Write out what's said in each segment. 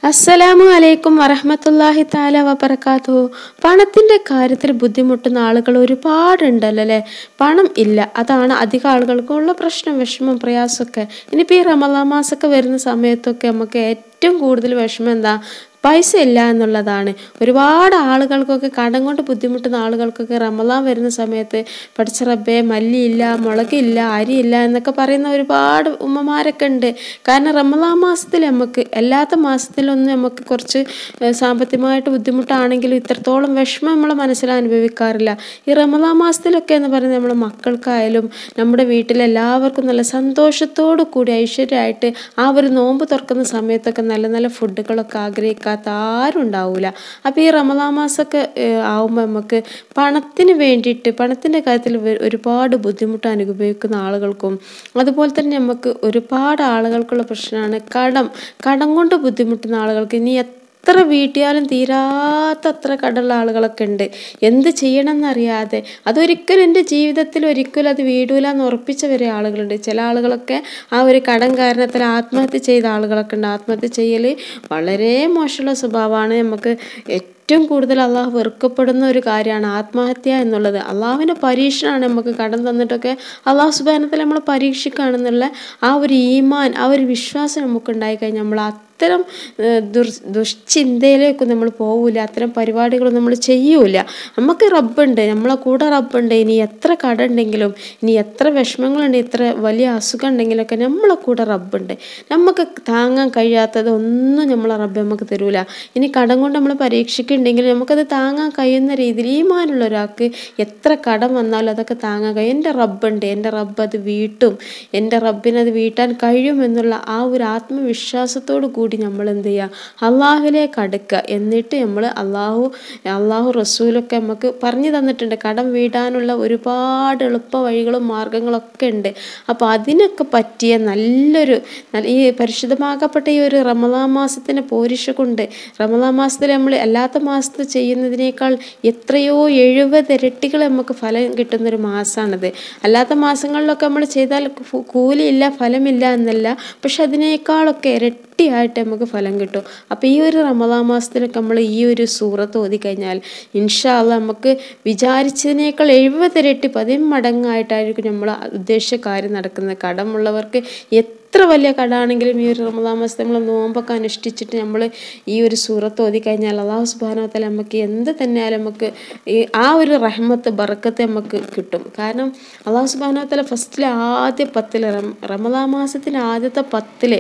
അസ്സലാമു അലൈക്കും വറഹ്മത്തുള്ളാഹി താല വബറകാത്തു പണത്തിൻ്റെ കാര്യത്തിൽ ബുദ്ധിമുട്ടുന്ന ആളുകൾ ഒരുപാടുണ്ടല്ലോ അല്ലേ പണം ഇല്ല അതാണ് അധികം ആളുകൾക്കുള്ള പ്രശ്നം വിഷമം പ്രയാസമൊക്കെ ഇനിയിപ്പോൾ ഈ റമദാൻ മാസമൊക്കെ വരുന്ന സമയത്തൊക്കെ നമുക്ക് ഏറ്റവും കൂടുതൽ വിഷമം എന്താ പൈസ ഇല്ല എന്നുള്ളതാണ് ഒരുപാട് ആളുകൾക്കൊക്കെ കടം കൊണ്ട് ബുദ്ധിമുട്ടുന്ന ആളുകൾക്കൊക്കെ റമദാൻ വരുന്ന സമയത്ത് പഠിച്ച റബ്ബേ മല്ലിയില്ല മുളകില്ല അരിയില്ല എന്നൊക്കെ പറയുന്ന ഒരുപാട് ഉമ്മമാരൊക്കെ ഉണ്ട് കാരണം റമദാൻ മാസത്തിൽ നമുക്ക് അല്ലാത്ത മാസത്തിലൊന്നും നമുക്ക് കുറച്ച് ഏഹ്, സാമ്പത്തികമായിട്ട് ബുദ്ധിമുട്ടാണെങ്കിലും ഇത്രത്തോളം വിഷമം നമ്മളെ മനസ്സിൽ അനുഭവിക്കാറില്ല ഈ റമദാൻ മാസത്തിലൊക്കെ എന്ന് പറയുന്നത് നമ്മുടെ മക്കൾക്കായാലും നമ്മുടെ വീട്ടിലെല്ലാവർക്കും നല്ല സന്തോഷത്തോടു കൂടി ഐശ്വര്യമായിട്ട് ആ ഒരു നോമ്പ് തുറക്കുന്ന സമയത്തൊക്കെ നല്ല നല്ല ഫുഡുകളൊക്കെ ആഗ്രഹിക്കാത്ത ആരും ഉണ്ടാവില്ല അപ്പോൾ ഈ റമദാൻ മാസമൊക്കെ ആവുമ്പോൾ നമുക്ക് പണത്തിന് വേണ്ടിയിട്ട് പണത്തിൻ്റെ കാര്യത്തിൽ വ- ഒരുപാട് ബുദ്ധിമുട്ട് അനുഭവിക്കുന്ന ആളുകൾക്കും അതുപോലെ തന്നെ നമുക്ക് ഒരുപാട് ആളുകൾക്കുള്ള പ്രശ്നമാണ് കടം കടം കൊണ്ട് ബുദ്ധിമുട്ടുന്ന ആളുകൾക്ക് ഇനി എത്ര വീട്ടിയാലും തീരാത്ത അത്ര കടമുള്ള ആളുകളൊക്കെ ഉണ്ട് എന്ത് ചെയ്യണം എന്നറിയാതെ അതൊരിക്കലും എൻ്റെ ജീവിതത്തിൽ ഒരിക്കലും അത് വീടൂല എന്ന് ഉറപ്പിച്ച വരെ ആളുകളുണ്ട് ചില ആളുകളൊക്കെ ആ ഒരു കടം കാരണത്തിൽ ആത്മഹത്യ ചെയ്ത ആളുകളൊക്കെ ഉണ്ട് ആത്മഹത്യ ചെയ്യൽ വളരെ മോശമുള്ള സ്വഭാവമാണ് നമുക്ക് ഏറ്റവും കൂടുതൽ അള്ളാഹു വെറുക്കപ്പെടുന്ന ഒരു കാര്യമാണ് ആത്മഹത്യ എന്നുള്ളത് അള്ളാഹുവിൻ്റെ പരീക്ഷണമാണ് നമുക്ക് കടം തന്നിട്ടൊക്കെ അള്ളാഹു സുബാനത്തിൽ നമ്മൾ പരീക്ഷിക്കുകയാണെന്നുള്ള ആ ഒരു ഈമാൻ ആ ഒരു വിശ്വാസം നമുക്ക് ഉണ്ടായിക്കഴിഞ്ഞാൽ നമ്മൾ അത്തരം ഏഹ്, ദുർ ദുശ്ചിന്തയിലേക്ക് നമ്മൾ പോവില്ല അത്തരം പരിപാടികളൊന്നും നമ്മൾ ചെയ്യൂല നമുക്ക് റബ്ബുണ്ട് നമ്മളെ കൂടെ റബ്ബുണ്ട് ഇനി എത്ര കട ഉണ്ടെങ്കിലും ഇനി എത്ര വിഷമങ്ങളുണ്ട് ഇത്ര വലിയ അസുഖം ഉണ്ടെങ്കിലൊക്കെ നമ്മളെ കൂടെ റബ്ബുണ്ട് നമുക്ക് താങ്ങാൻ കഴിയാത്തത് ഒന്നും നമ്മളെ റബ്ബ് നമുക്ക് തരൂല ഇനി കടം കൊണ്ട് നമ്മൾ പരീക്ഷിക്കുന്നുണ്ടെങ്കിൽ നമുക്കത് താങ്ങാൻ കഴിയുന്ന രീതിയിൽ ഈമാനുള്ള ഒരാൾക്ക് എത്ര കടം വന്നാലും അതൊക്കെ താങ്ങാൻ കഴിയും എൻ്റെ റബ്ബുണ്ട് എൻ്റെ റബ്ബ് അത് വീട്ടും എൻ്റെ റബ്ബിനത് വീട്ടാൻ കഴിയുമെന്നുള്ള ആ ഒരു ആത്മവിശ്വാസത്തോടു കൂടി നമ്മൾ എന്ത് ചെയ്യുക അള്ളാഹുവിലേക്ക് അടുക്കുക എന്നിട്ട് നമ്മൾ അള്ളാഹു അള്ളാഹു റസൂലൊക്കെ നമുക്ക് പറഞ്ഞു തന്നിട്ടുണ്ട് കടം വീടാനുള്ള ഒരുപാട് എളുപ്പ വഴികളും മാർഗങ്ങളൊക്കെ ഉണ്ട് അപ്പോൾ അതിനൊക്കെ പറ്റിയ നല്ലൊരു നല്ല- ഈ പരിശുദ്ധമാക്കപ്പെട്ട ഈ ഒരു റമദാൻ മാസത്തിൻ്റെ പോരിഷ കൊണ്ട് റമദാൻ മാസത്തിൽ നമ്മൾ അല്ലാത്ത മാസത്തിൽ ചെയ്യുന്നതിനേക്കാൾ എത്രയോ എഴുപത് ഇരട്ടികൾ നമുക്ക് ഫലം കിട്ടുന്നൊരു മാസമാണിത് അല്ലാത്ത മാസങ്ങളിലൊക്കെ നമ്മൾ ചെയ്താൽ ഫു- കൂലിയില്ല ഫലമില്ല എന്നല്ല പക്ഷെ അതിനേക്കാളൊക്കെ ഇരട്ടിയായിട്ട് നമുക്ക് ഫലം കിട്ടും അപ്പോൾ ഈ ഒരു റമദാൻ മാസത്തിലൊക്കെ നമ്മൾ ഈ ഒരു സൂറത്ത് ഓതി കഴിഞ്ഞാൽ ഇൻഷാല്ല നമുക്ക് വിചാരിച്ചതിനേക്കാൾ എഴുപത് ഇരട്ടി പതിമടങ്ങായിട്ടായിരിക്കും നമ്മൾ ഉദ്ദേശിച്ച കാര്യം നടക്കുന്നത് കടമുള്ളവർക്ക് എത്ര വലിയ കടാണെങ്കിലും ഈ ഒരു റമദാൻ മാസത്തെ നമ്മൾ നോമ്പൊക്കെ അനുഷ്ഠിച്ചിട്ട് നമ്മൾ ഈ ഒരു സൂറത്ത് ഓതി കഴിഞ്ഞാൽ അള്ളാഹു സുബാനോത്തല നമുക്ക് എന്ത് തന്നെയാലും നമുക്ക് ഈ ആ ഒരു റഹ്മത്ത് ബറക്കത്ത് നമുക്ക് കിട്ടും കാരണം അള്ളാഹു സുബാനോത്തല ഫസ്റ്റിലെ ആദ്യ പത്തിൽ റമദാൻ മാസത്തിൻ്റെ ആദ്യത്തെ പത്തിൽ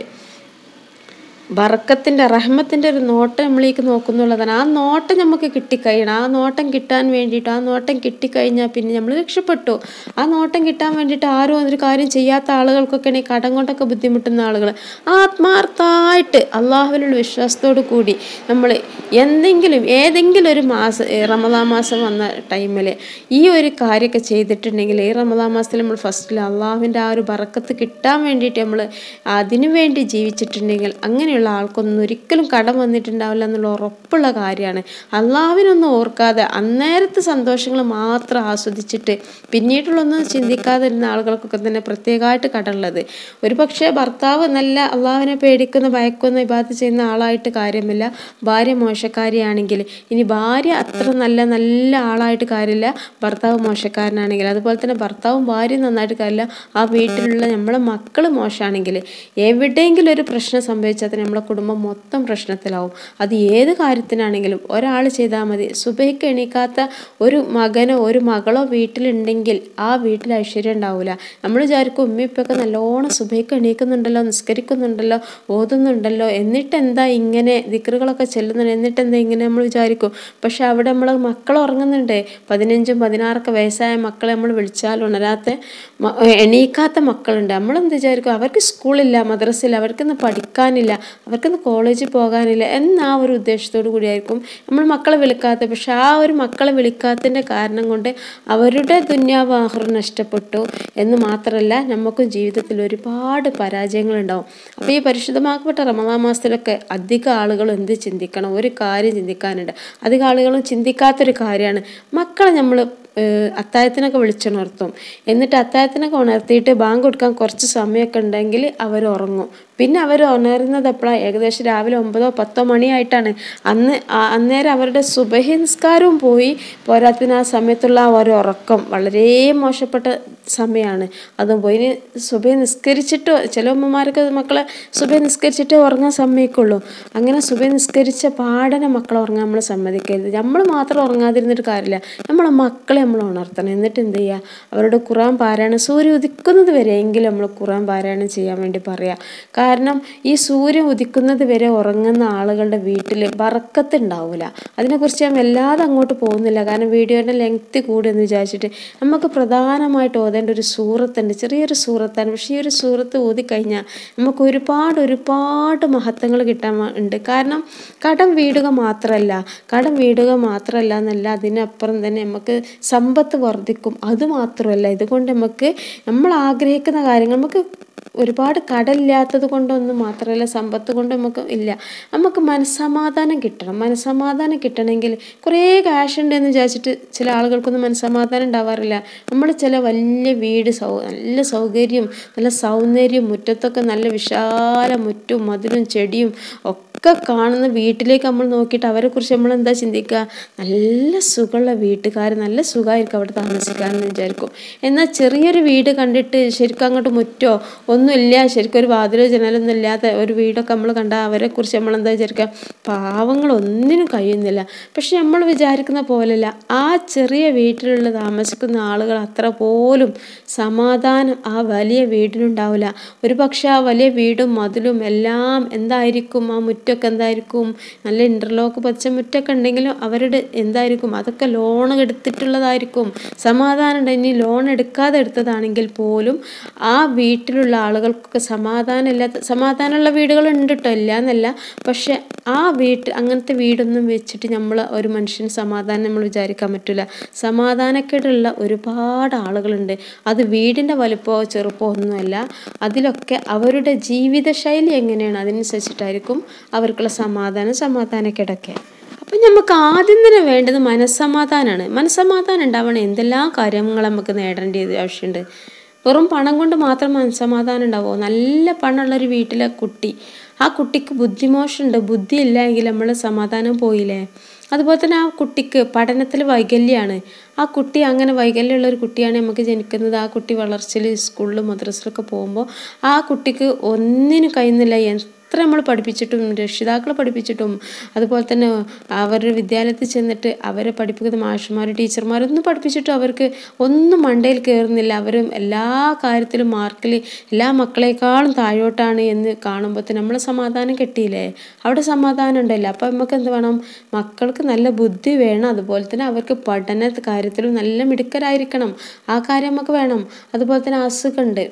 ബറക്കത്തിൻ്റെ റഹ്മത്തിൻ്റെ ഒരു നോട്ടം നമ്മളേക്ക് നോക്കുന്നുള്ളതാണ് ആ നോട്ടം നമുക്ക് കിട്ടിക്കഴിയണം ആ നോട്ടം കിട്ടാൻ വേണ്ടിയിട്ട് ആ നോട്ടം കിട്ടിക്കഴിഞ്ഞാൽ പിന്നെ നമ്മൾ രക്ഷപ്പെട്ടു ആ നോട്ടം കിട്ടാൻ വേണ്ടിയിട്ട് ആരും ഒരു കാര്യം ചെയ്യാത്ത ആളുകൾക്കൊക്കെ ആണെങ്കിൽ കടം കൊണ്ടൊക്കെ ബുദ്ധിമുട്ടുന്ന ആളുകൾ ആത്മാർത്ഥമായിട്ട് അള്ളാഹുവിനുള്ള വിശ്വാസത്തോടു കൂടി നമ്മൾ എന്തെങ്കിലും ഏതെങ്കിലും ഒരു മാസം ഏ, റമദാൻ മാസം വന്ന ടൈമിൽ ഈ ഒരു കാര്യമൊക്കെ ചെയ്തിട്ടുണ്ടെങ്കിൽ ഈ റമദാൻ മാസത്തിൽ നമ്മൾ ഫസ്റ്റിൽ അള്ളാഹുവിൻ്റെ ആ ഒരു ബറക്കത്ത് കിട്ടാൻ വേണ്ടിയിട്ട് നമ്മൾ അതിനു വേണ്ടി ജീവിച്ചിട്ടുണ്ടെങ്കിൽ അങ്ങനെയുള്ള ആൾക്കൊന്നും ഒരിക്കലും കടം വന്നിട്ടുണ്ടാവില്ല എന്നുള്ള ഉറപ്പുള്ള കാര്യമാണ് അള്ളാഹുവിനൊന്നും ഓർക്കാതെ അന്നേരത്തെ സന്തോഷങ്ങൾ മാത്രം ആസ്വദിച്ചിട്ട് പിന്നീടുള്ളൊന്നും ചിന്തിക്കാതെ ഇരുന്ന ആളുകൾക്കൊക്കെ തന്നെ പ്രത്യേകമായിട്ട് കടമുള്ളത് ഒരു പക്ഷേ ഭർത്താവ് നല്ല അള്ളാഹുവിനെ പേടിക്കുന്ന ഭയക്കുന്ന ഇബാദത്ത് ചെയ്യുന്ന ആളായിട്ട് കാര്യമില്ല ഭാര്യ മോശക്കാരിയാണെങ്കിൽ ഇനി ഭാര്യ അത്ര നല്ല നല്ല ആളായിട്ട് കാര്യമില്ല ഭർത്താവ് മോശക്കാരനാണെങ്കിൽ അതുപോലെ തന്നെ ഭർത്താവും ഭാര്യയും നന്നായിട്ട് കാര്യമില്ല ആ വീട്ടിലുള്ള നമ്മളെ മക്കൾ മോശമാണെങ്കിൽ എവിടെയെങ്കിലും ഒരു പ്രശ്നം സംഭവിച്ചാൽ തന്നെ നമ്മളെ കുടുംബം മൊത്തം പ്രശ്നത്തിലാവും അത് ഏത് കാര്യത്തിനാണെങ്കിലും ഒരാൾ ചെയ്താൽ മതി സുബൈക്ക് എണീക്കാത്ത ഒരു മകനോ ഒരു മകളോ വീട്ടിലുണ്ടെങ്കിൽ ആ വീട്ടിൽ ഐശ്വര്യം ഉണ്ടാവില്ല നമ്മൾ വിചാരിക്കും ഉമ്മയിപ്പൊക്കെ നല്ലോണം സുബൈക്ക് എണീക്കുന്നുണ്ടല്ലോ നിസ്കരിക്കുന്നുണ്ടല്ലോ ഓതുന്നുണ്ടല്ലോ എന്നിട്ട് എന്താ ഇങ്ങനെ ദിക്റുകളൊക്കെ ചെല്ലുന്നുണ്ട് എന്നിട്ട് എന്താ ഇങ്ങനെ നമ്മൾ വിചാരിക്കും പക്ഷെ അവിടെ നമ്മൾ മക്കൾ ഉറങ്ങുന്നുണ്ട് പതിനഞ്ചും പതിനാറൊക്കെ വയസ്സായ മക്കളെ നമ്മൾ വിളിച്ചാൽ ഉണരാത്ത മ- എണീക്കാത്ത മക്കളുണ്ട് നമ്മളെന്ത് വിചാരിക്കും അവർക്ക് സ്കൂളില്ല മദ്രസയില്ല അവർക്കൊന്ന് പഠിക്കാനില്ല അവർക്കൊന്ന് കോളേജിൽ പോകാനില്ല എന്ന ആ ഒരു ഉദ്ദേശത്തോടു കൂടിയായിരിക്കും നമ്മൾ മക്കളെ വിളിക്കാത്തത് പക്ഷെ ആ ഒരു മക്കളെ വിളിക്കാത്തതിൻ്റെ കാരണം കൊണ്ട് അവരുടെ ദുന്യാവ് ആഹ്റം നഷ്ടപ്പെട്ടു എന്ന് മാത്രമല്ല നമുക്കും ജീവിതത്തിൽ ഒരുപാട് പരാജയങ്ങളുണ്ടാവും അപ്പോൾ ഈ പരിശുദ്ധമാക്കപ്പെട്ട റമദാൻ മാസത്തിലൊക്കെ അധികം ആളുകൾ എന്ത് ചിന്തിക്കണം ഒരു കാര്യം ചിന്തിക്കാനുണ്ട് അധികം ആളുകളും ചിന്തിക്കാത്തൊരു കാര്യമാണ് മക്കളെ നമ്മൾ അത്തായത്തിനൊക്കെ വിളിച്ചുണർത്തും എന്നിട്ട് അത്തായത്തിനൊക്കെ ഉണർത്തിയിട്ട് ബാങ്ക് കൊടുക്കാൻ കുറച്ച് സമയമൊക്കെ ഉണ്ടെങ്കിൽ അവർ ഉറങ്ങും പിന്നെ അവർ ഉണരുന്നത് എപ്പോഴാണ് ഏകദേശം രാവിലെ ഒമ്പതോ പത്തോ മണിയായിട്ടാണ് അന്ന് ആ- അന്നേരം അവരുടെ സുബഹി നിസ്കാരവും പോയി പോരാത്തിന് ആ സമയത്തുള്ള ആ ഒരു ഉറക്കം വളരെ മോശപ്പെട്ട സമയമാണ് അതും പോയി ഇനി സുബഹി നിസ്കരിച്ചിട്ടോ ചില ഉമ്മമാർക്ക് മക്കളെ സുബഹി നിസ്കരിച്ചിട്ടേ ഉറങ്ങാൻ സമ്മതിക്കുള്ളൂ അങ്ങനെ സുബഹി നിസ്കരിച്ച പാടനെ മക്കളെ ഉറങ്ങാൻ നമ്മൾ സമ്മതിക്കരുത് നമ്മൾ മാത്രം ഉറങ്ങാതിരുന്നിട്ട് കാര്യമില്ല നമ്മളെ മക്കളെ നമ്മൾ ഉണർത്തണം എന്നിട്ട് എന്ത് ചെയ്യുക അവരുടെ ഖുറാൻ പാരായണം സൂര്യൻ ഉദിക്കുന്നത് വരെയെങ്കിലും നമ്മൾ ഖുറാൻ പാരായണം ചെയ്യാൻ വേണ്ടി പറയാം കാരണം ഈ സൂര്യൻ ഉദിക്കുന്നത് വരെ ഉറങ്ങുന്ന ആളുകളുടെ വീട്ടിൽ ബറക്കത്ത് ഉണ്ടാവില്ല അതിനെക്കുറിച്ച് ഞാൻ വല്ലാതെ അങ്ങോട്ട് പോകുന്നില്ല കാരണം വീഡിയോയുടെ ലെങ്ത് കൂടുമെന്ന് വിചാരിച്ചിട്ട് നമുക്ക് പ്രധാനമായിട്ട് ഓതേണ്ട ഒരു സൂറത്തുണ്ട് ചെറിയൊരു സൂറത്താണ് പക്ഷേ ഈ ഒരു സൂറത്ത് ഓതിക്കഴിഞ്ഞാൽ നമുക്ക് ഒരുപാട് ഒരുപാട് മഹത്വങ്ങൾ കിട്ടാൻ വ- ഉണ്ട് കാരണം കടം വീടുക മാത്രമല്ല കടം വീടുക മാത്രമല്ല എന്നല്ല അതിനപ്പുറം തന്നെ നമുക്ക് സമ്പത്ത് വർദ്ധിക്കും അത് മാത്രമല്ല ഇതുകൊണ്ട് നമുക്ക് നമ്മൾ ആഗ്രഹിക്കുന്ന കാര്യങ്ങൾ നമുക്ക് ഒരുപാട് കടമില്ലാത്തത് കൊണ്ടൊന്നും മാത്രമല്ല സമ്പത്ത് കൊണ്ട് നമുക്ക് ഇല്ല നമുക്ക് മനസ്സമാധാനം കിട്ടണം മനസ്സമാധാനം കിട്ടണമെങ്കിൽ കുറേ ക്യാഷ് ഉണ്ട് എന്ന് വിചാരിച്ചിട്ട് ചില ആളുകൾക്കൊന്നും മനസ്സമാധാനം ഉണ്ടാവാറില്ല നമ്മൾ ചില വലിയ വീട് സൗ നല്ല സൗകര്യം നല്ല സൗന്ദര്യം മുറ്റത്തൊക്കെ നല്ല വിശാല മുറ്റും മതിലും ചെടിയും ഒക്കെ കാണുന്ന വീട്ടിലേക്ക് നമ്മൾ നോക്കിയിട്ട് അവരെക്കുറിച്ച് നമ്മൾ എന്താ ചിന്തിക്കുക നല്ല സുഖമുള്ള വീട്ടുകാർ നല്ല സുഖമായിരിക്കും അവിടെ താമസിക്കാമെന്ന് വിചാരിക്കും എന്നാൽ ചെറിയൊരു വീട് കണ്ടിട്ട് ശരിക്കും അങ്ങോട്ട് മുറ്റോ ഒന്നുമില്ല ശരിക്കും ഒരു വാതിലോ ജനലൊന്നും ഇല്ലാത്ത ഒരു വീടൊക്കെ നമ്മൾ കണ്ടാൽ അവരെക്കുറിച്ച് നമ്മൾ എന്താ വിചാരിക്കുക പാവങ്ങളൊന്നിനും കഴിയുന്നില്ല പക്ഷെ നമ്മൾ വിചാരിക്കുന്ന പോലെയല്ല ആ ചെറിയ വീട്ടിലുള്ള താമസിക്കുന്ന ആളുകൾ അത്ര പോലും സമാധാനം ആ വലിയ വീടിനുണ്ടാവില്ല ഒരു പക്ഷെ ആ വലിയ വീടും മതിലും എല്ലാം എന്തായിരിക്കും ആ മുറ്റമൊക്കെ എന്തായിരിക്കും നല്ല ഇൻ്റർലോക്ക് പച്ച മുറ്റമൊക്കെ ഉണ്ടെങ്കിലും അവരുടെ എന്തായിരിക്കും അതൊക്കെ ലോൺ എടുത്തിട്ടുള്ളതായിരിക്കും സമാധാനം ഉണ്ട് ഇനി ലോൺ എടുക്കാതെ എടുത്തതാണെങ്കിൽ പോലും ആ വീട്ടിലുള്ള ആളുകൾക്കൊക്കെ സമാധാനമില്ലാത്ത സമാധാനമുള്ള വീടുകളുണ്ട് കേട്ടോ ഇല്ല എന്നല്ല പക്ഷെ ആ വീട്ട് അങ്ങനത്തെ വീടൊന്നും വെച്ചിട്ട് നമ്മൾ ഒരു മനുഷ്യന് സമാധാനം നമ്മൾ വിചാരിക്കാൻ പറ്റില്ല സമാധാനക്കേടുള്ള ഒരുപാട് ആളുകളുണ്ട് അത് വീടിൻ്റെ വലുപ്പമോ ചെറുപ്പമോ ഒന്നുമല്ല അതിലൊക്കെ അവരുടെ ജീവിതശൈലി എങ്ങനെയാണ് അതിനനുസരിച്ചിട്ടായിരിക്കും അവർക്കുള്ള സമാധാനം സമാധാനക്കേടൊക്കെ അപ്പം നമുക്ക് ആദ്യം തന്നെ വേണ്ടത് മനസ്സമാധാനമാണ് മനസ്സമാധാനം ഉണ്ടാവണം എന്തെല്ലാം കാര്യങ്ങൾ നമുക്ക് നേടേണ്ടത് ആവശ്യമുണ്ട് വെറും പണം കൊണ്ട് മാത്രം മനസ്സമാധാനം ഉണ്ടാവുമോ നല്ല പണമുള്ളൊരു വീട്ടിലെ കുട്ടി ആ കുട്ടിക്ക് ബുദ്ധിമോശമുണ്ട് ബുദ്ധി ഇല്ല എങ്കിൽ നമ്മൾ സമാധാനം പോയില്ലേ അതുപോലെ തന്നെ ആ കുട്ടിക്ക് പഠനത്തിൽ വൈകല്യമാണ് ആ കുട്ടി അങ്ങനെ വൈകല്യമുള്ള ഒരു കുട്ടിയാണ് നമുക്ക് ജനിക്കുന്നത് ആ കുട്ടി വളർച്ചയിൽ സ്കൂളിലും മദ്രസയിലൊക്കെ പോകുമ്പോൾ ആ കുട്ടിക്ക് ഒന്നിനും കഴിയുന്നില്ല എത്ര നമ്മൾ പഠിപ്പിച്ചിട്ടും രക്ഷിതാക്കൾ പഠിപ്പിച്ചിട്ടും അതുപോലെ തന്നെ അവരുടെ വിദ്യാലയത്തിൽ ചെന്നിട്ട് അവരെ പഠിപ്പിക്കുന്ന മാഷന്മാർ ടീച്ചർമാരൊന്നും പഠിപ്പിച്ചിട്ടും അവർക്ക് ഒന്നും മണ്ടയിൽ കയറുന്നില്ല അവരും എല്ലാ കാര്യത്തിലും മാർക്കിൽ എല്ലാ മക്കളെക്കാളും താഴോട്ടാണ് എന്ന് കാണുമ്പോൾ തന്നെ നമ്മൾ സമാധാനം കിട്ടിയില്ലേ അവിടെ സമാധാനം ഉണ്ടല്ലോ അപ്പം നമുക്ക് എന്ത് വേണം മക്കൾക്ക് നല്ല ബുദ്ധി വേണം അതുപോലെ തന്നെ അവർക്ക് പഠന കാര്യത്തിലും നല്ല മിടുക്കരായിരിക്കണം ആ കാര്യം നമുക്ക് വേണം അതുപോലെ തന്നെ അസുഖമുണ്ട്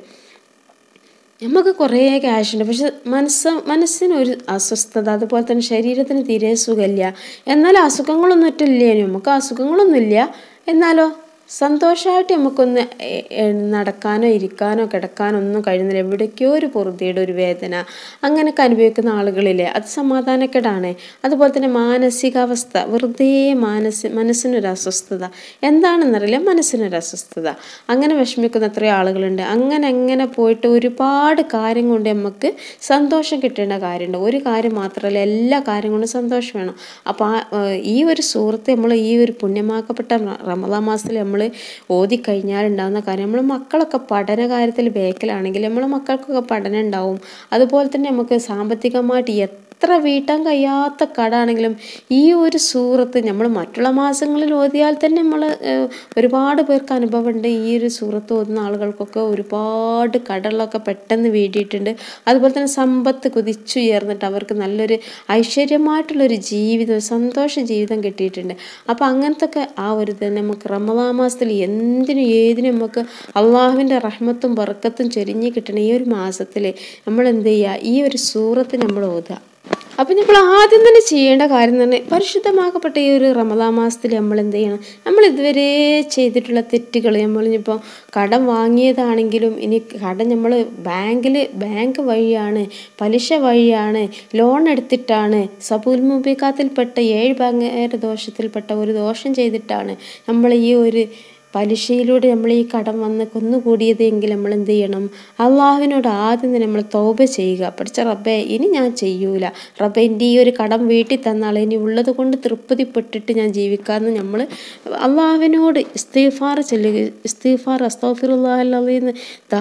നമുക്ക് കുറേ ക്യാഷ് ഉണ്ട് പക്ഷെ മനസ്സ് മനസ്സിനൊരു അസ്വസ്ഥത അതുപോലെ തന്നെ ശരീരത്തിന് തീരെ സുഖമില്ല എന്നാൽ അസുഖങ്ങളൊന്നും ഒറ്റില്ലേ നമുക്ക് അസുഖങ്ങളൊന്നുമില്ല എന്നാലോ സന്തോഷമായിട്ട് നമുക്കൊന്ന് എ- എ- നടക്കാനോ ഇരിക്കാനോ കിടക്കാനോ ഒന്നും കഴിയുന്നില്ല എവിടേക്കോ ഒരു പൊറുതിയുടെ ഒരു വേദന അങ്ങനെയൊക്കെ അനുഭവിക്കുന്ന ആളുകളില്ലേ അത് സമാധാനക്കേടാണ് അതുപോലെ തന്നെ മാനസികാവസ്ഥ വെറുതെ മാനസി മനസ്സിനൊരു അസ്വസ്ഥത എന്താണെന്നറിയില്ല മനസ്സിനൊരു അസ്വസ്ഥത അങ്ങനെ വിഷമിക്കുന്ന എത്രയോ ആളുകളുണ്ട് അങ്ങനെ അങ്ങനെ പോയിട്ട് ഒരുപാട് കാര്യം കൊണ്ട് നമുക്ക് സന്തോഷം കിട്ടേണ്ട കാര്യമുണ്ട് ഒരു കാര്യം മാത്രമല്ല എല്ലാ കാര്യം കൊണ്ടും സന്തോഷം വേണം അപ്പോൾ ആ ഏഹ് ഈ ഒരു സുഹൃത്ത് നമ്മൾ ഈ ഒരു പുണ്യമാക്കപ്പെട്ട റ- റമദാൻ മാസത്തിൽ നമ്മൾ ഓതിക്കഴിഞ്ഞാൽ ഉണ്ടാകുന്ന കാര്യം നമ്മൾ മക്കളൊക്കെ പഠന കാര്യത്തിൽ ബേക്കിലാണെങ്കിൽ നമ്മളെ മക്കൾക്കൊക്കെ പഠനം ഉണ്ടാവും അതുപോലെ തന്നെ നമുക്ക് സാമ്പത്തികമായിട്ട് എത്ര വീട്ടാൻ കഴിയാത്ത കടാണെങ്കിലും ഈ ഒരു സൂറത്ത് നമ്മൾ മറ്റുള്ള മാസങ്ങളിൽ ഓതിയാൽ തന്നെ നമ്മൾ ഒരുപാട് പേർക്ക് അനുഭവമുണ്ട് ഈ ഒരു സൂറത്ത് ഓതുന്ന ആളുകൾക്കൊക്കെ ഒരുപാട് കടകളൊക്കെ പെട്ടെന്ന് വീടിയിട്ടുണ്ട് അതുപോലെ തന്നെ സമ്പത്ത് കുതിച്ചുയർന്നിട്ട് അവർക്ക് നല്ലൊരു ഐശ്വര്യമായിട്ടുള്ളൊരു ജീവിതം സന്തോഷ ജീവിതം കിട്ടിയിട്ടുണ്ട് അപ്പോൾ അങ്ങനത്തെ ഒക്കെ ആ ഒരു തന്നെ നമുക്ക് റമദാ മാസത്തിൽ എന്തിനും ഏതിനും നമുക്ക് അള്ളാഹുവിൻ്റെ റഹ്മത്തും ബർക്കത്തും ചൊരിഞ്ഞ് കിട്ടണ ഈ ഒരു മാസത്തിൽ നമ്മൾ എന്ത് ചെയ്യുക ഈ ഒരു സൂറത്ത് നമ്മൾ ഓതുക അപ്പം നമ്മൾ ആദ്യം തന്നെ ചെയ്യേണ്ട കാര്യം തന്നെ പരിശുദ്ധമാക്കപ്പെട്ട ഈ ഒരു റമദാ മാസത്തിൽ നമ്മൾ എന്ത് ചെയ്യണം നമ്മൾ ഇതുവരെ ചെയ്തിട്ടുള്ള തെറ്റുകൾ നമ്മളിപ്പോൾ കടം വാങ്ങിയതാണെങ്കിലും ഇനി കടം നമ്മൾ ബാങ്കിൽ ബാങ്ക് വഴിയാണ് പലിശ വഴിയാണ് ലോൺ എടുത്തിട്ടാണ് സബൂൽ മുബിക്കാത്തിൽപ്പെട്ട ഏഴ് ബാങ്കേര ദോഷത്തിൽപ്പെട്ട ഒരു ദോഷം ചെയ്തിട്ടാണ് നമ്മൾ ഈ ഒരു പലിശയിലൂടെ നമ്മൾ ഈ കടം വന്ന് കൊന്നുകൂടിയതെങ്കിൽ നമ്മൾ എന്ത് ചെയ്യണം അള്ളാഹുവിനോട് ആദ്യം തന്നെ നമ്മൾ തൗബ ചെയ്യുക പഠിച്ച റബ്ബേ ഇനി ഞാൻ ചെയ്യൂല റബ്ബെ എൻ്റെ ഈ ഒരു കടം വീട്ടിൽ തന്നാൾ ഇനി ഉള്ളത് കൊണ്ട് തൃപ്തിപ്പെട്ടിട്ട് ഞാൻ ജീവിക്കാമെന്ന് നമ്മൾ അള്ളാഹുവിനോട് ഇസ്തീഫാർ ചൊല്ലുക ഇസ്തീഫാർ അസ്തഫിറുല്ലാഹിന്ന്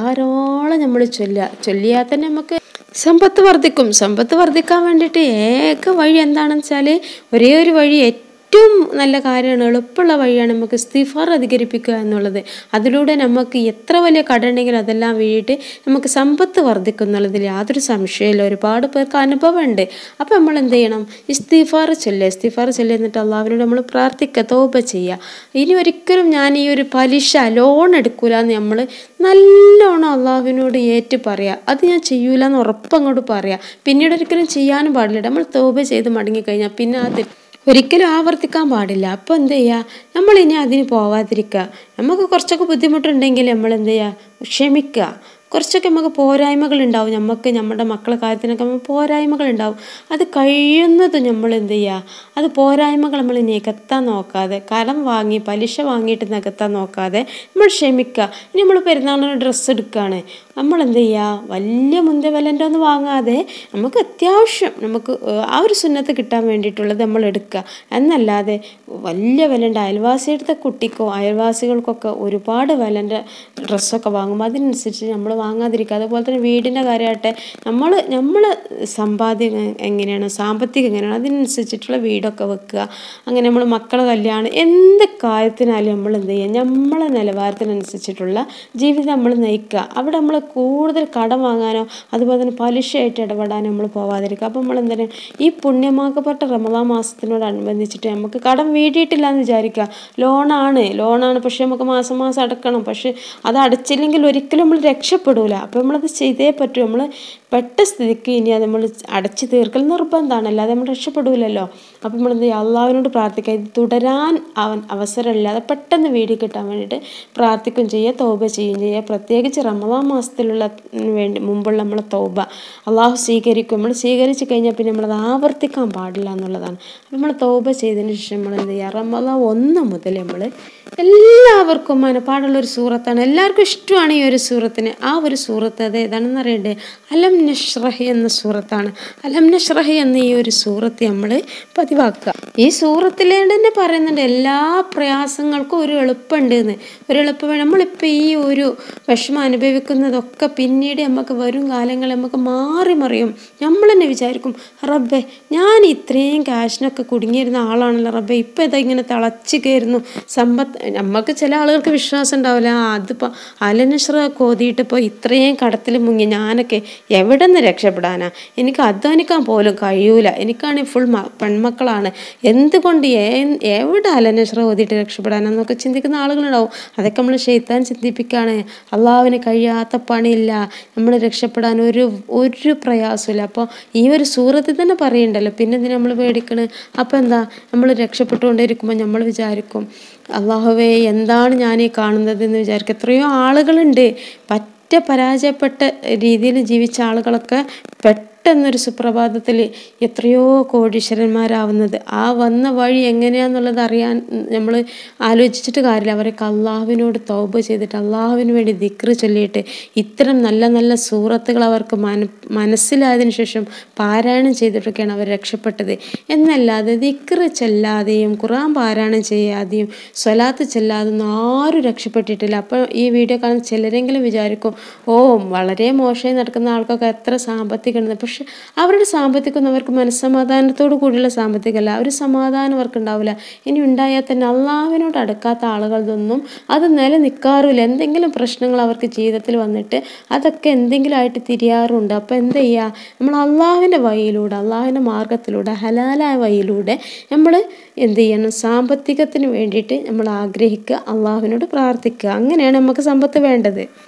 ധാരാളം നമ്മൾ ചൊല്ലുക ചൊല്ലിയാൽ തന്നെ നമുക്ക് സമ്പത്ത് വർദ്ധിക്കും സമ്പത്ത് വർദ്ധിക്കാൻ വേണ്ടിയിട്ട് ഏക വഴി എന്താണെന്ന് വെച്ചാൽ ഒരേ ഒരു വഴി ഏറ്റവും നല്ല കാര്യമാണ് എളുപ്പമുള്ള വഴിയാണ് നമുക്ക് ഇസ്തിഫാർ അധികരിപ്പിക്കുക എന്നുള്ളത് അതിലൂടെ നമുക്ക് എത്ര വലിയ കടമുണ്ടെങ്കിലും അതെല്ലാം വീഴിട്ട് നമുക്ക് സമ്പത്ത് വർദ്ധിക്കും എന്നുള്ളതിൽ യാതൊരു സംശയമില്ല ഒരുപാട് പേർക്ക് അനുഭവമുണ്ട് അപ്പോൾ നമ്മൾ എന്ത് ചെയ്യണം ഇസ്തിഫാർ ചൊല്ലുക ഇസ്തിഫാർ ചൊല്ലുക എന്നിട്ട് അള്ളാഹുവിനോട് നമ്മൾ പ്രാർത്ഥിക്കുക തോപ ചെയ്യുക ഇനി ഒരിക്കലും ഞാൻ ഈ ഒരു പലിശ ലോൺ എടുക്കൂല എന്ന് നമ്മൾ നല്ലോണം അള്ളാഹുവിനോട് ഏറ്റു പറയുക അത് ഞാൻ ചെയ്യൂല എന്ന് ഉറപ്പങ്ങോട്ട് പറയുക പിന്നീട് ഒരിക്കലും ചെയ്യാനും പാടില്ല നമ്മൾ തോപ ചെയ്ത് മടങ്ങിക്കഴിഞ്ഞാൽ പിന്നെ ആ തെറ്റ് ഒരിക്കലും ആവർത്തിക്കാൻ പാടില്ല അപ്പോൾ എന്ത് ചെയ്യുക നമ്മൾ ഇനി അതിന് പോവാതിരിക്കുക നമുക്ക് കുറച്ചൊക്കെ ബുദ്ധിമുട്ടുണ്ടെങ്കിൽ നമ്മൾ എന്ത് ചെയ്യുക ക്ഷമിക്കുക കുറച്ചൊക്കെ നമുക്ക് പോരായ്മകൾ ഉണ്ടാവും നമുക്ക് നമ്മുടെ മക്കളെ കാര്യത്തിനൊക്കെ നമുക്ക് പോരായ്മകൾ ഉണ്ടാവും അത് കഴിയുന്നതും നമ്മൾ എന്ത് ചെയ്യുക അത് പോരായ്മകൾ നമ്മൾ നികത്താൻ നോക്കാതെ കടം വാങ്ങി പലിശ വാങ്ങിയിട്ട് നികത്താൻ നോക്കാതെ നമ്മൾ ക്ഷമിക്കുക ഇനി നമ്മൾ പെരുന്നാളിന് ഡ്രസ്സ് എടുക്കുകയാണ് നമ്മൾ എന്ത് ചെയ്യുക വലിയ മുന്തിയ വിലൻ്റെ ഒന്നും വാങ്ങാതെ നമുക്ക് അത്യാവശ്യം നമുക്ക് ആ ഒരു സുന്നത്ത് കിട്ടാൻ വേണ്ടിയിട്ടുള്ളത് നമ്മൾ എടുക്കുക എന്നല്ലാതെ വലിയ വിലൻ്റെ അയൽവാസിയുടെ കുട്ടിക്കോ അയൽവാസികൾക്കൊക്കെ ഒരുപാട് വിലൻ്റെ ഡ്രസ്സൊക്കെ വാങ്ങുമ്പോൾ അതിനനുസരിച്ച് നമ്മൾ വാങ്ങാതിരിക്കുക അതുപോലെ തന്നെ വീടിൻ്റെ കാര്യമാകട്ടെ നമ്മൾ നമ്മൾ സമ്പാദ്യം എങ്ങനെയാണ് സാമ്പത്തികം എങ്ങനെയാണ് അതിനനുസരിച്ചിട്ടുള്ള വീടൊക്കെ വെക്കുക അങ്ങനെ നമ്മൾ മക്കളെ കല്യാണം എന്ത് കാര്യത്തിനാലും നമ്മൾ എന്ത് ചെയ്യുക നമ്മളെ നിലവാരത്തിനനുസരിച്ചിട്ടുള്ള ജീവിതം നമ്മൾ നയിക്കുക അവിടെ നമ്മൾ കൂടുതൽ കടം വാങ്ങാനോ അതുപോലെ തന്നെ പലിശയായിട്ട് ഇടപെടാനോ നമ്മൾ പോവാതിരിക്കുക അപ്പോൾ നമ്മൾ എന്താണ് ഈ പുണ്യമാക്കപ്പെട്ട റമദാ മാസത്തിനോടനുബന്ധിച്ചിട്ട് നമുക്ക് കടം വീടിയിട്ടില്ല എന്ന് വിചാരിക്കുക ലോണാണ് ലോണാണ് പക്ഷെ നമുക്ക് മാസം മാസം അടക്കണം പക്ഷെ അത് അടച്ചില്ലെങ്കിൽ ഒരിക്കലും നമ്മൾ രക്ഷപ്പെടൂല അപ്പോൾ നമ്മളത് ചെയ്തേ പറ്റൂ നമ്മൾ പെട്ട സ്ഥിതിക്ക് ഇനി അത് നമ്മൾ അടച്ചു തീർക്കൽ നിർബന്ധമാണ് അല്ലാതെ നമ്മൾ രക്ഷപ്പെടൂലല്ലോ അപ്പോൾ നമ്മൾ എന്ത് ചെയ്യുക അള്ളാഹുവിനോട് പ്രാർത്ഥിക്കുക ഇത് തുടരാൻ അവൻ അവസരമില്ലാതെ പെട്ടെന്ന് വീടി കിട്ടാൻ വേണ്ടിയിട്ട് പ്രാർത്ഥിക്കുകയും ചെയ്യുക തൗബ ചെയ്യുകയും ചെയ്യുക പ്രത്യേകിച്ച് റമദാൻ മാസത്തിലുള്ള വേണ്ടി മുമ്പുള്ള നമ്മളെ തൗബ അള്ളാഹു സ്വീകരിക്കും നമ്മൾ സ്വീകരിച്ച് കഴിഞ്ഞാൽ പിന്നെ നമ്മളത് ആവർത്തിക്കാൻ പാടില്ല എന്നുള്ളതാണ് അപ്പോൾ നമ്മൾ തൗബ ചെയ്തതിന് ശേഷം നമ്മൾ എന്ത് ചെയ്യുക റമദാൻ ഒന്ന് മുതൽ നമ്മൾ എല്ലാവർക്കും മനപ്പാടുള്ള ഒരു സൂറത്താണ് എല്ലാവർക്കും ഇഷ്ടമാണ് ഈ ഒരു സൂറത്തിന് ആ ഒരു സൂറത്ത് അത് ഏതാണെന്ന് അറിയണ്ടേ അലം നഷ്റഹി എന്ന സൂറത്താണ് അലം നഷ്റഹി എന്ന ഈ ഒരു സൂറത്ത് നമ്മൾ പതിവാക്കുക ഈ സൂറത്തിലേ തന്നെ പറയുന്നുണ്ട് എല്ലാ പ്രയാസങ്ങൾക്കും ഒരു എളുപ്പമുണ്ട് എന്ന് ഒരു എളുപ്പം നമ്മളിപ്പോൾ ഈ ഒരു വിഷമം അനുഭവിക്കുന്നതൊക്കെ പിന്നീട് നമുക്ക് വരും കാലങ്ങളിൽ നമുക്ക് മാറി മറിയും നമ്മൾ തന്നെ വിചാരിക്കും റബ്ബെ ഞാൻ ഇത്രയും ക്യാഷിനൊക്കെ കുടുങ്ങിയിരുന്ന ആളാണല്ലോ റബ്ബെ ഇപ്പം ഇതാ ഇങ്ങനെ തിളച്ച് കയറുന്നു സമ്പത്ത് നമുക്ക് ചില ആളുകൾക്ക് വിശ്വാസം ഉണ്ടാവില്ല ആ അതിപ്പോൾ അലനശ്ര കോതിയിട്ടിപ്പോൾ ഇത്രയും കടത്തിൽ മുങ്ങി ഞാനൊക്കെ എവിടെ നിന്ന് രക്ഷപ്പെടാനാ എനിക്ക് അധ്വാനിക്കാൻ പോലും കഴിയൂല എനിക്കാണെങ്കിൽ ഫുൾ പെൺമക്കളാണ് എന്തുകൊണ്ട് എവിടെ അലനശ്ര ഓതിയിട്ട് രക്ഷപ്പെടാനെന്നൊക്കെ ചിന്തിക്കുന്ന ആളുകളുണ്ടാവും അതൊക്കെ നമ്മൾ ഷെയ്ത്താൻ ചിന്തിപ്പിക്കുകയാണ് അള്ളാഹുവിന് കഴിയാത്ത പണിയില്ല നമ്മൾ രക്ഷപ്പെടാൻ ഒരു ഒരു പ്രയാസമില്ല അപ്പോൾ ഈ ഒരു സൂറത്തിൽ തന്നെ പറയണ്ടല്ലോ പിന്നെ ഇതിന് നമ്മൾ പേടിക്കണ് അപ്പോൾ എന്താ നമ്മൾ രക്ഷപ്പെട്ടുകൊണ്ടിരിക്കുമ്പോൾ നമ്മൾ വിചാരിക്കും അള്ളാഹുവേ എന്താണ് ഞാൻ ഈ കാണുന്നത് എന്ന് വിചാരിക്കും എത്രയോ ആളുകളുണ്ട് പറ്റ പരാജയപ്പെട്ട രീതിയിൽ ജീവിച്ച ആളുകളൊക്കെ പെട്ടെന്നൊരു സുപ്രഭാതത്തിൽ എത്രയോ കോടീശ്വരന്മാരാവുന്നത് ആ വന്ന വഴി എങ്ങനെയാണെന്നുള്ളത് അറിയാൻ നമ്മൾ ആലോചിച്ചിട്ട് കാര്യമില്ല അവരൊക്കെ അള്ളാഹുവിനോട് തൗബ ചെയ്തിട്ട് അള്ളാഹുവിന് വേണ്ടി ദിക്റ് ചൊല്ലിയിട്ട് ഇത്തരം നല്ല നല്ല സൂറത്തുകൾ അവർക്ക് മന മനസ്സിലായതിനു ശേഷം പാരായണം ചെയ്തിട്ടൊക്കെയാണ് അവർ രക്ഷപ്പെട്ടത് എന്നല്ലാതെ ദിക്റ് ചെല്ലാതെയും ഖുറാൻ പാരായണം ചെയ്യാതെയും സ്വലാത്ത് ചെല്ലാതെയൊന്നും ആരും രക്ഷപ്പെട്ടിട്ടില്ല അപ്പോൾ ഈ വീഡിയോ കാണുന്ന ചിലരെങ്കിലും വിചാരിക്കും ഓ വളരെ മോശമായി നടക്കുന്ന ആൾക്കൊക്കെ എത്ര സാമ്പത്തികം ഉണ്ട് പക്ഷെ അവരുടെ സാമ്പത്തികം അവർക്ക് മനസ്സമാധാനത്തോടു കൂടിയുള്ള സാമ്പത്തികമല്ല ഒരു സമാധാനം അവർക്ക് ഉണ്ടാവില്ല ഇനി ഉണ്ടായാൽ തന്നെ അള്ളാഹുവിനോട് അടുക്കാത്ത ആളുകളതൊന്നും അത് നിലനിൽക്കാറുമില്ല എന്തെങ്കിലും പ്രശ്നങ്ങൾ അവർക്ക് ജീവിതത്തിൽ വന്നിട്ട് അതൊക്കെ എന്തെങ്കിലും ആയിട്ട് തിരിയാറുണ്ട് അപ്പോൾ എന്ത് ചെയ്യുക നമ്മൾ അള്ളാഹുവിൻ്റെ വഴിയിലൂടെ അള്ളാഹുവിൻ്റെ മാർഗത്തിലൂടെ ഹലാലായ വഴിയിലൂടെ നമ്മൾ എന്ത് ചെയ്യണം സാമ്പത്തികത്തിന് വേണ്ടിയിട്ട് നമ്മൾ ആഗ്രഹിക്കുക അള്ളാഹുവിനോട് പ്രാർത്ഥിക്കുക അങ്ങനെയാണ് നമുക്ക് സമ്പത്ത് വേണ്ടത്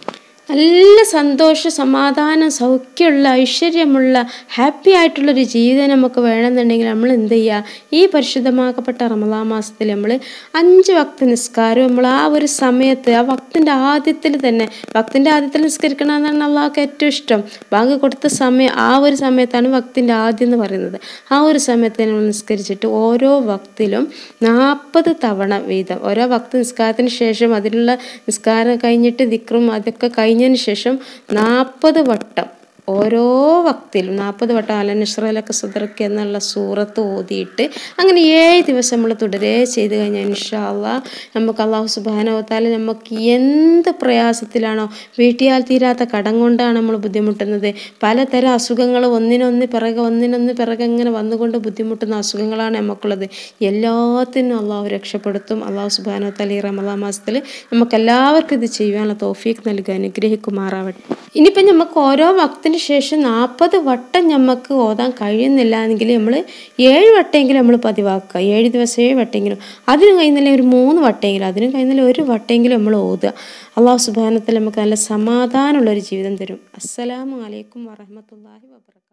നല്ല സന്തോഷ സമാധാനം സൗഖ്യമുള്ള ഐശ്വര്യമുള്ള ഹാപ്പി ആയിട്ടുള്ളൊരു ജീവിതം നമുക്ക് വേണമെന്നുണ്ടെങ്കിൽ നമ്മൾ എന്ത് ചെയ്യുക ഈ പരിശുദ്ധമാക്കപ്പെട്ട റമദാ മാസത്തിൽ നമ്മൾ അഞ്ച് വക്ത നിസ്കാരം നമ്മൾ ആ ഒരു സമയത്ത് ആ വക്തിൻ്റെ ആദ്യത്തിൽ തന്നെ വക്തിൻ്റെ ആദ്യത്തിൽ നിസ്കരിക്കണമെന്നാണ് അള്ളാഹ്ക്ക് ഏറ്റവും ഇഷ്ടം ബാങ്ക് കൊടുത്ത സമയം ആ ഒരു സമയത്താണ് വക്തിൻ്റെ ആദ്യം എന്ന് പറയുന്നത് ആ ഒരു സമയത്ത് നമ്മൾ നിസ്കരിച്ചിട്ട് ഓരോ വക്തിലും നാൽപ്പത് തവണ വീതം ഓരോ വക്ത് നിസ്കാരത്തിന് ശേഷം അതിലുള്ള നിസ്കാരം കഴിഞ്ഞിട്ട് ദിക്റും അതൊക്കെ കഴിഞ്ഞതിന് ശേഷം നാൽപ്പത് വട്ടം ഓരോ വക്തിലും നാൽപ്പത് വട്ടം അലനഷ്റലൊക്കെ സുദർക്ക് എന്നുള്ള സൂറത്ത് ഓതിയിട്ട് അങ്ങനെ ഏഴ് ദിവസം നമ്മൾ തുടരെ ചെയ്ത് കഴിഞ്ഞാൽ ഇൻഷാല്ല നമുക്ക് അള്ളാഹു സുബാനോത്താൽ നമുക്ക് എന്ത് പ്രയാസത്തിലാണോ വീട്ടിയാൽ തീരാത്ത കടം കൊണ്ടാണ് നമ്മൾ ബുദ്ധിമുട്ടുന്നത് പലതരം അസുഖങ്ങൾ ഒന്നിനൊന്ന് പിറകെ ഒന്നിനൊന്ന് പിറകെ ഇങ്ങനെ വന്നുകൊണ്ട് ബുദ്ധിമുട്ടുന്ന അസുഖങ്ങളാണ് നമുക്കുള്ളത് എല്ലാത്തിനും അള്ളാഹു രക്ഷപ്പെടുത്തും അള്ളാഹു സുബാനോത്താൽ ഈ റമദാ മാസത്തിൽ നമുക്ക് എല്ലാവർക്കും ഇത് ചെയ്യാനുള്ള തോഫീക്ക് നൽകുക അനുഗ്രഹിക്കുമാറാവട്ടെ ഇനിയിപ്പം നമുക്ക് ഓരോ വക്തിന് ശേഷം നാൽപ്പത് വട്ടം നമുക്ക് ഓതാൻ കഴിയുന്നില്ല എങ്കിൽ നമ്മൾ ഏഴ് വട്ടമെങ്കിലും നമ്മൾ പതിവാക്കുക ഏഴ് ദിവസം ഏഴ് വട്ടെങ്കിലും അതിനും കഴിയുന്നില്ല ഒരു മൂന്ന് വട്ടെങ്കിലും അതിനും കഴിയുന്നില്ല ഒരു വട്ടെങ്കിലും നമ്മൾ ഓതുക അള്ളാഹു സുബാനത്തിൽ നമുക്ക് നല്ല സമാധാനമുള്ള ഒരു ജീവിതം തരും അസ്സലാമു അലൈക്കും വറഹമത്തല്ലാഹി വബർക്കാത്തു